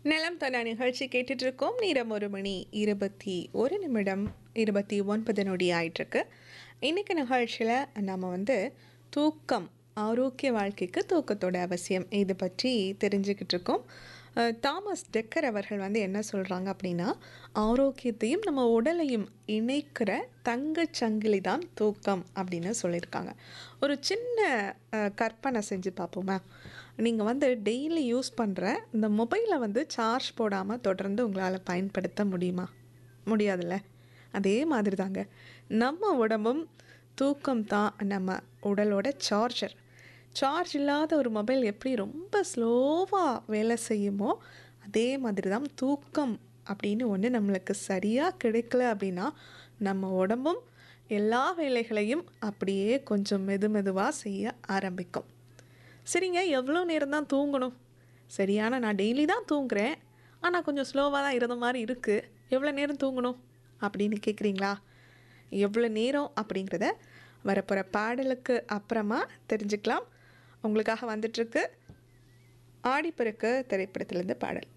நிலம் தன நிகழ்ச்சி கேட்டுட்டு இருக்கோம் நேரம் ஒரு மணி இருபத்தி ஒரு நிமிடம் இருபத்தி ஒன்பது நொடி ஆயிட்டிருக்கு இன்னைக்கு நிகழ்ச்சியில் நம்ம வந்து தூக்கம் ஆரோக்கிய வாழ்க்கைக்கு தூக்கத்தோட அவசியம் இது பற்றி தெரிஞ்சுக்கிட்டு இருக்கோம் அஹ், தாமஸ் டெக்கர் அவர்கள் வந்து என்ன சொல்கிறாங்க அப்படின்னா ஆரோக்கியத்தையும் நம்ம உடலையும் இணைக்கிற தங்கச் சங்கிலி தான் தூக்கம் அப்படின்னு சொல்லியிருக்காங்க ஒரு சின்ன அஹ், கற்பனை செஞ்சு பார்ப்போமா நீங்கள் வந்து டெய்லி யூஸ் பண்ணுற இந்த மொபைலை வந்து சார்ஜ் போடாமல் தொடர்ந்து உங்களால் பயன்படுத்த முடியுமா முடியாதுல்ல அதே மாதிரி தாங்க நம்ம உடம்பும் தூக்கம் தான் நம்ம உடலோட சார்ஜர் சார்ஜ் இல்லாத ஒரு மொபைல் எப்படி ரொம்ப ஸ்லோவாக வேலை செய்யுமோ அதே மாதிரி தான் தூக்கம் அப்படின்னு ஒன்று நம்மளுக்கு சரியாக கிடைக்கல அப்படின்னா நம்ம உடம்பும் எல்லா வேலைகளையும் அப்படியே கொஞ்சம் மெது மெதுவாக செய்ய ஆரம்பிக்கும் சரிங்க எவ்வளோ நேரம் தான் தூங்கணும் சரியான நான் டெய்லி தான் தூங்குறேன் ஆனால் கொஞ்சம் ஸ்லோவாக தான் இருந்த மாதிரி இருக்குது எவ்வளோ நேரம் தூங்கணும் அப்படின்னு கேட்குறீங்களா எவ்வளோ நேரம் அப்படிங்கிறத வரப்போகிற பாடலுக்கு அப்புறமா தெரிஞ்சுக்கலாம் உங்களுக்காக வந்துட்டுருக்கு ஆடிப்பெருக்கு திரைப்படத்திலேருந்து பாடல்